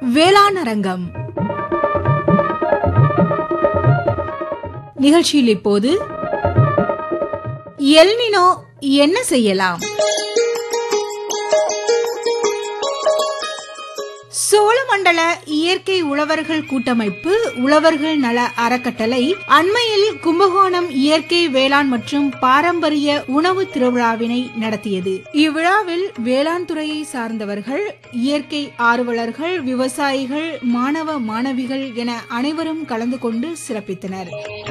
வேளாண் அரங்கம் நிகழ்ச்சியில் இப்போது எல்னினோ என்ன செய்யலாம் சோழமண்டல இயற்கை உழவர்கள் கூட்டமைப்பு உழவர்கள் நல அறக்கட்டளை அண்மையில் கும்பகோணம் இயற்கை வேளாண் மற்றும் பாரம்பரிய உணவு திருவிழாவினை நடத்தியது இவ்விழாவில் வேளாண் துறையை சார்ந்தவர்கள் இயற்கை ஆர்வலர்கள் விவசாயிகள் மாணவ மாணவிகள் என அனைவரும் கலந்து கொண்டு சிறப்பித்தனர்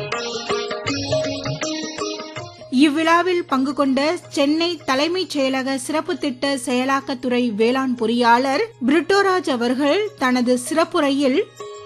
இவ்விழாவில் பங்கு கொண்ட சென்னை தலைமைச் செயலக சிறப்பு திட்ட செயலாக்கத்துறை வேளாண் பொறியாளர் பிரிட்டோராஜ் அவர்கள் தனது சிறப்புரையில்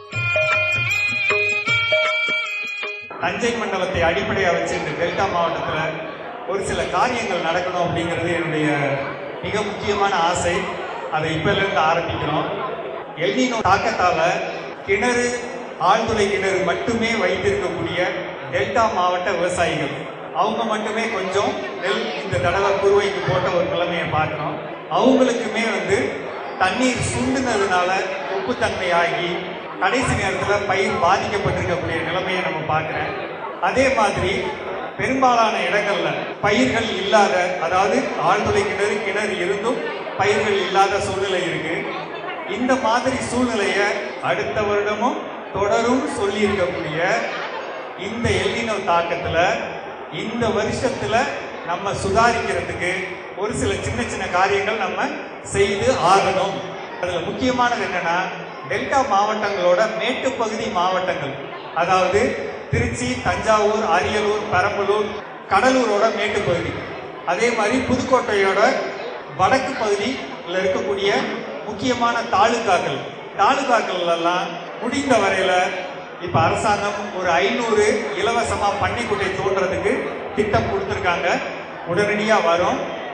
தஞ்சை மண்டலத்தை அடிப்படையாக வச்சு இந்த டெல்டா மாவட்டத்தில் ஒரு சில காரியங்கள் நடக்கணும் அப்படிங்கிறது என்னுடைய மிக முக்கியமான ஆசை அதை இப்போலேருந்து ஆரம்பிக்கிறோம் எல்னினோ தாக்கத்தால் கிணறு ஆழ்துளை கிணறு மட்டுமே வைத்திருக்கக்கூடிய டெல்டா மாவட்ட விவசாயிகள் அவங்க மட்டுமே கொஞ்சம் நெல் இந்த தடவை குருவைக்கு போட்ட ஒரு நிலைமையை பார்க்குறோம் அவங்களுக்குமே வந்து தண்ணீர் சுண்டுனதுனால உப்புத்தன்மை ஆகி கடைசி நேரத்தில் பயிர் பாதிக்கப்பட்டிருக்கக்கூடிய நிலைமையை நம்ம பார்க்குறேன் அதே மாதிரி பெரும்பாலான இடங்கள்ல பயிர்கள் இல்லாத அதாவது ஆழ்துளை கிணறு கிணறு இருந்தும் பயிர்கள் இல்லாத சூழ்நிலை இருக்கு இந்த மாதிரி சூழ்நிலையை அடுத்த வருடமும் தொடரும் சொல்லி இருக்கக்கூடிய இந்த எல்லினோ தாக்கத்துல இந்த வருஷத்துல நம்ம சுதாரிக்கிறதுக்கு ஒரு சில சின்ன சின்ன காரியங்கள் நம்ம செய்து ஆகணும் அதுல முக்கியமானது என்னன்னா டெல்டா மாவட்டங்களோட மேட்டுப்பகுதி மாவட்டங்கள் அதாவது திருச்சி தஞ்சாவூர் அரியலூர் பெரம்பலூர் கடலூரோட மேட்டுப்பகுதி அதே மாதிரி புதுக்கோட்டையோட வடக்கு பகுதியில் இருக்கக்கூடிய முக்கியமான தாலுகாக்கள் தாலுகாக்கள் எல்லாம் முடிந்த வரையில இப்ப அரசாங்கம் ஒரு ஐநூறு இலவசமா பன்னிக்குட்டை தோன்றதுக்கு திட்டம் கொடுத்துருக்காங்க உடனடியா வரும்